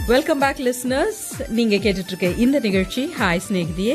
welcome back listeners நீங்க கேட்டுட்டு இருக்க இந்த நிகழ்ச்சி ஹாய் ஸ்நேகிதியே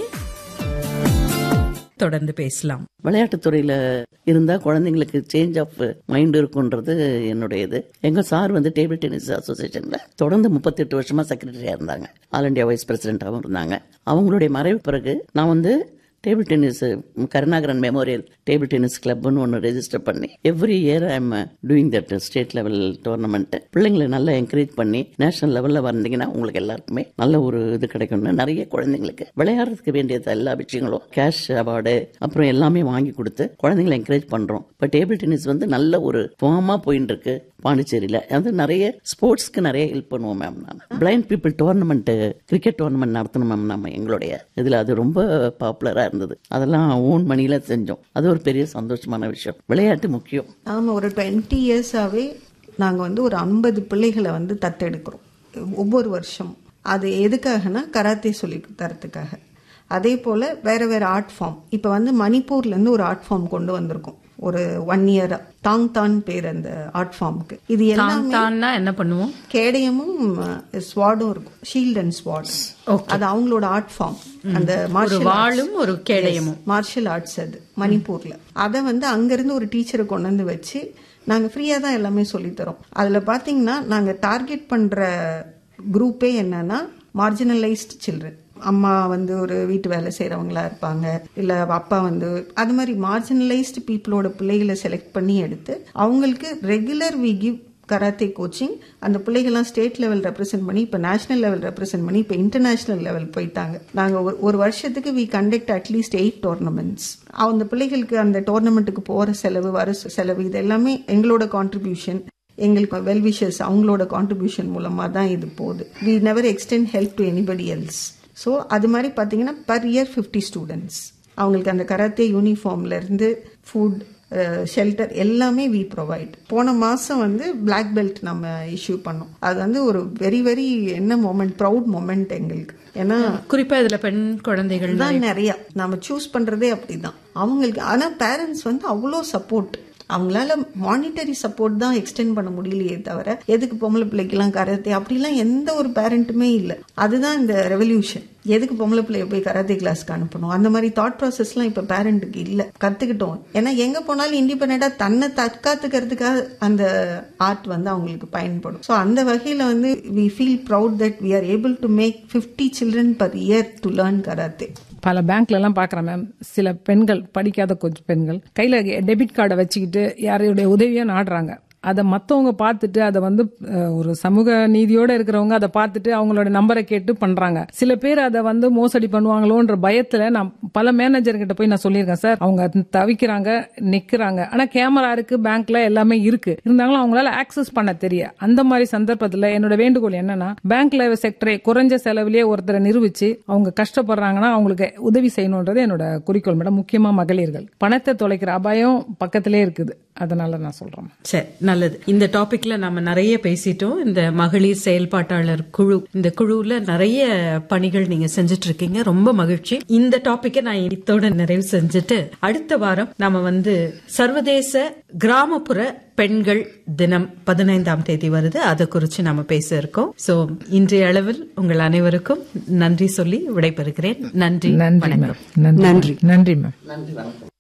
தொடர்ந்து பேசலாம் விளையாட்டுத்துறையில இருந்தா குழந்தைங்களுக்கு சேஞ்ச் ஆஃப் மைண்ட் இருக்குன்றது என்னுடைய இது எங்க சார் வந்து டேபிள் டென்னிஸ் அசோசியேஷன்ல தொடர்ந்து முப்பத்தெட்டு வருஷமா செக்ரட்டரியா இருந்தாங்க ஆல் இண்டியா வைஸ் பிரசிடென்டாகவும் இருந்தாங்க அவங்களுடைய மறைவு பிறகு நான் வந்து table tennis Karunakaran memorial table tennis கிளப்னு ஒன்று ரெஜிஸ்டர் பண்ணி every year I am doing that state level tournament பிள்ளைங்களை நல்லா என்கரேஜ் பண்ணி நேஷனல் லெவலில் வந்தீங்கன்னா உங்களுக்கு எல்லாருக்குமே நல்ல ஒரு இது கிடைக்கும்னு நிறைய குழந்தைங்களுக்கு விளையாடுறதுக்கு வேண்டியது எல்லா விஷயங்களும் கேஷ் அவார்டு அப்புறம் எல்லாமே வாங்கி கொடுத்து குழந்தைங்களை என்கரேஜ் பண்றோம் இப்போ டேபிள் டென்னிஸ் வந்து நல்ல ஒரு ஃபார்மா போயிட்டு இருக்கு பாண்டிச்சேரியில அது நிறைய ஸ்போர்ட்ஸ்க்கு நிறைய ஹெல்ப் பண்ணுவோம் மேம் நான் blind people tournament cricket tournament நடத்தணும் மேம் நம்ம எங்களுடைய இதுல அது ரொம்ப பாப்புலரா இருந்தது அதெல்லாம் ஓன் மணியில செஞ்சோம் அது ஒரு பெரிய சந்தோஷமான விஷயம் விளையாட்டு முக்கியம் நாம ஒரு டுவெண்ட்டி இயர்ஸாவே நாங்க வந்து ஒரு ஐம்பது பிள்ளைகளை வந்து தத்தெடுக்கிறோம் ஒவ்வொரு வருஷம் அது எதுக்காகனா கராத்தே சொல்லி தரத்துக்காக அதே போல வேற வேற ஆர்ட் ஃபார்ம் இப்ப வந்து மணிப்பூர்ல இருந்து ஒரு ஆர்ட் ஃபார்ம் கொண்டு வந்திருக்கோம் ஒரு ஒன் இயரா டாங் தான் பேர் அந்த ஆர்ட் ஃபார்முக்கு இது எல்லாமே தான்னா என்ன பண்ணுவோம் கேடயமும் ஸ்வாடும் இருக்கும் ஷீல்ட் அண்ட் ஸ்வாட் அது அவங்களோட ஆர்ட் ஃபார்ம் அந்த ஒரு மார்ஷல் வாளும் ஒரு கேடயமும் மார்ஷல் ஆர்ட்ஸ் அது மணிப்பூர்ல அதை வந்து அங்கிருந்து ஒரு டீச்சரை கொண்டு வந்து வச்சு நாங்க ஃப்ரீயா தான் எல்லாமே சொல்லித் தரோம் அதுல பாத்தீங்கன்னா நாங்க டார்கெட் பண்ற குரூப்பே என்னன்னா மார்ஜினலைஸ்ட் சில்ட்ரன் அம்மா வந்து ஒரு வீட்டு வேலை செய்யறவங்களா இருப்பாங்க இல்ல அப்பா வந்து அது மாதிரி மார்ஜினலைஸ்டு பீப்புளோட பிள்ளைகளை செலக்ட் பண்ணி எடுத்து அவங்களுக்கு regular we give karate coaching அந்த பிள்ளைகள்லாம் ஸ்டேட் லெவல் ரெப்ரசென்ட் பண்ணி இப்போ நேஷனல் லெவல் ரெப்ரசென்ட் பண்ணி இப்போ இன்டர்நேஷனல் லெவல் போயிட்டாங்க நாங்கள் ஒரு ஒரு வருஷத்துக்கு we conduct at least eight tournaments அந்த பிள்ளைகளுக்கு அந்த டோர்னமெண்ட்டுக்கு போகிற செலவு வர செலவு இது எல்லாமே எங்களோட கான்ட்ரிபியூஷன் எங்களுக்கு வெல் விஷஸ் அவங்களோட கான்ட்ரிபியூஷன் மூலமாக தான் இது போகுது we never extend help to anybody else so அது மாதிரி பார்த்தீங்கன்னா பர் இயர் ஃபிஃப்டி ஸ்டூடெண்ட்ஸ் அவங்களுக்கு அந்த கராத்தே யூனிஃபார்ம்ல இருந்து ஃபுட் ஷெல்டர் எல்லாமே வி ப்ரொவைட் போன மாசம் வந்து பிளாக் பெல்ட் நம்ம இஷ்யூ பண்ணோம் அது வந்து ஒரு வெரி வெரி என்ன மொமெண்ட் ப்ரவுட் மொமெண்ட் எங்களுக்கு ஏன்னா குறிப்பா இதுல பெண் குழந்தைகள் தான் நிறைய நம்ம சூஸ் பண்றதே அப்படிதான் அவங்களுக்கு ஆனா பேரண்ட்ஸ் வந்து அவ்வளோ சப்போர்ட் அவங்களால மானிட்டரி சப்போர்ட் தான் எக்ஸ்டெண்ட் பண்ண முடியலையே தவிர எதுக்கு பொம்பளை பிள்ளைக்கெல்லாம் கராத்தே அப்படிலாம் எந்த ஒரு பேரண்ட்டுமே இல்லை அதுதான் இந்த ரெவல்யூஷன் எதுக்கு பொம்பளை பிள்ளைய போய் கராத்தே கிளாஸ்க்கு அனுப்பணும் அந்த மாதிரி தாட் ப்ராசஸ்லாம் இப்ப பேரண்ட்டுக்கு இல்ல கத்துக்கிட்டோம் ஏன்னா எங்க போனாலும் இண்டிபெண்டா தன்னை தற்காத்துக்கிறதுக்காக அந்த ஆர்ட் வந்து அவங்களுக்கு பயன்படும் ஸோ அந்த வகையில வந்து we feel proud that we are able to make fifty children per year to learn karate பல பேங்க்ல எல்லாம் பாக்குறேன் மேம் சில பெண்கள் படிக்காத கொஞ்சம் பெண்கள் கையில டெபிட் கார்டை வச்சுக்கிட்டு யாரையுடைய உதவியை நாடுறாங்க அதை மற்றவங்க பார்த்துட்டு அதை வந்து அஹ், ஒரு சமூக நீதியோட இருக்கிறவங்க அதை பார்த்துட்டு அவங்களோட நம்பரை கேட்டு பண்றாங்க சில பேர் அதை வந்து மோசடி பண்ணுவாங்களோன்ற பயத்துல நான் பல மேனேஜர் கிட்ட போய் நான் சொல்லியிருக்கேன் சார் அவங்க தவிக்கிறாங்க நிக்கிறாங்க ஆனா கேமரா இருக்கு பேங்க்ல எல்லாமே இருக்கு இருந்தாலும் அவங்களால ஆக்சஸ் பண்ண தெரிய அந்த மாதிரி சந்தர்ப்பத்துல என்னோட வேண்டுகோள் என்னன்னா பேங்க்ல செக்டரை குறைஞ்ச செலவிலேயே ஒருத்தரை நிரூபிச்சு அவங்க கஷ்டப்படுறாங்கன்னா அவங்களுக்கு உதவி செய்யணுன்றது என்னோட குறிக்கோள் மேடம் முக்கியமா மகளிர்கள் பணத்தை தொலைக்கிற அபாயம் பக்கத்திலே இருக்குது அதனால நான் சொல்றேன் சரி நல்லது இந்த டாபிக்ல நாம நிறைய பேசிட்டோம் இந்த மகளிர் செயல்பாட்டாளர் குழு இந்த குழுல நிறைய பணிகள் நீங்க செஞ்சுட்டு இருக்கீங்க ரொம்ப மகிழ்ச்சி இந்த டாபிக்கை நான் இத்தோட நிறைவு செஞ்சுட்டு அடுத்த வாரம் நாம வந்து சர்வதேச கிராமப்புற பெண்கள் தினம் பதினைந்தாம் தேதி வருது அதை குறித்து நாம பேச இருக்கோம் சோ இன்றைய அளவில் உங்கள் அனைவருக்கும் நன்றி சொல்லி விடைபெறுகிறேன் நன்றி நன்றி வணக்கம் மேம் நன்றி நன்றி மேம் நன்றி வணக்கம்